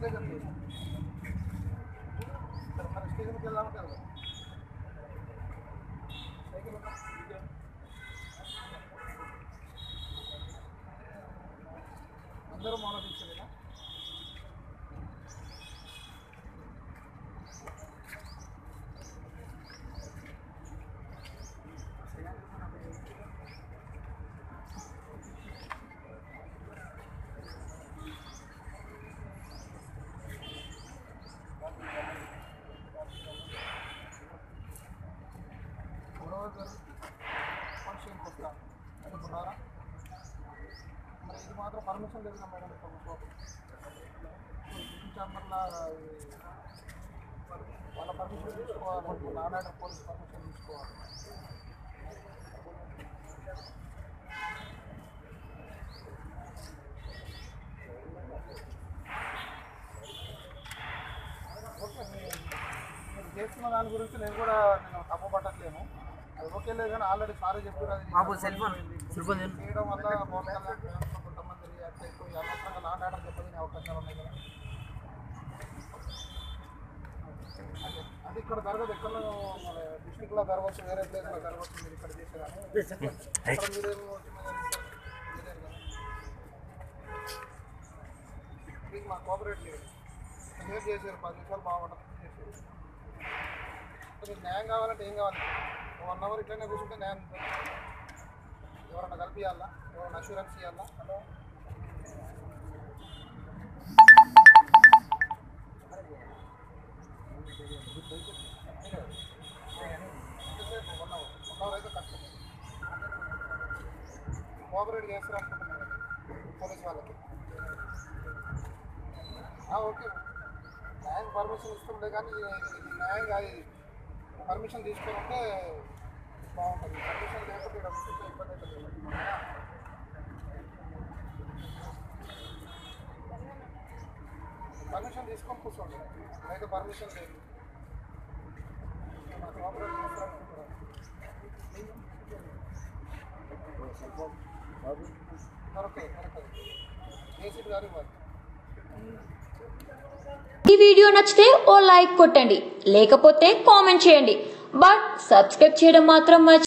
Station మరి స్టేషన్కి వెళ్దామంటే వెళ్దాం సైకిల్ ఉందా? అందరూ మౌన దీక్షలేనా గొడవ జరుగుతుంది ఫంక్షన్కి వస్తా అనుకున్నారా మరి ఇది మాత్రం పర్మిషన్ లేదు మేడం ఛాంబర్లా వాళ్ళ పర్మిషన్ తీసుకోవాలి నానాడ పోలీస్ పర్మిషన్ తీసుకోవాలి ఓకే మీ- మీరు చేస్తున్న దాని గురించి నేను కూడా నేను తప్పు పట్టట్లేను అది ఓకే లేదు కానీ ఆల్రెడీ సారీ చెప్పారు అది బాబు సెల్ ఫోన్ సెల్ ఫోన్ చేయడం వల్ల పవన్ కళ్యాణ్ ఫ్యాన్స్ కొంతమంది రియాక్ట్ అయిపోయి అనవసరంగా నా నాటం చెప్పదని అవకాశాలు ఉన్నాయి కదా అదే అది ఇక్కడ జరగదు ఎక్కడ మన డిస్టిక్లో జరగవచ్చు వేరే ప్లేస్లో జరగవచ్చు మీరు ఇక్కడ చేసేదాన్ని ఇక్కడ మీరేమో చిన్నగా చేస్తారు. చేయలేరు కదా. మీకు మా కోఆపరేట్ లేదు మీరు చేశారు పది నిమిషాలు బాగుంటుంది చేశారు మీకు న్యాయం కావాలంటే ఏం కావాలి వన్ అవర్ ఇట్లనే కూర్చుంటే న్యాయం ఉంటుంది. ఎవరన్నా కల్పించాలా ఎవరన్నా అష్యూరెన్స్ ఇవ్వాలా ఎంతసేపు వన్ అవర్ వన్ అవర్ అయితే కష్టం కోఆపరేట్ చేస్తారు అనుకుంటున్నాను పోలీస్ వాళ్ళకి ఆ, ఓకే న్యాయం పర్మిషన్ ఇస్తుండే కానీ ఇది ఇది న్యాయం కాదు ఇది పర్మిషన్ తీసుకొని ఉంటే బాగుంటుంది పర్మిషన్ లేకపోతే ఇక్కడ కూర్చుంటే ఇబ్బంది అవుతుంది పర్మిషన్ తీసుకొని కూర్చోండి అయితే పర్మిషన్ లేదు మా కోఆపరేట్ చేస్తారు ఓకే కరెక్ట్ ఏసీ గారు ఇవ్వాలి ఈ వీడియో నచ్చితే ఓ లైక్ కొట్టండి లేకపోతే కామెంట్ చేయండి బట్ సబ్స్క్రైబ్ చేయడం మాత్రం మర్చి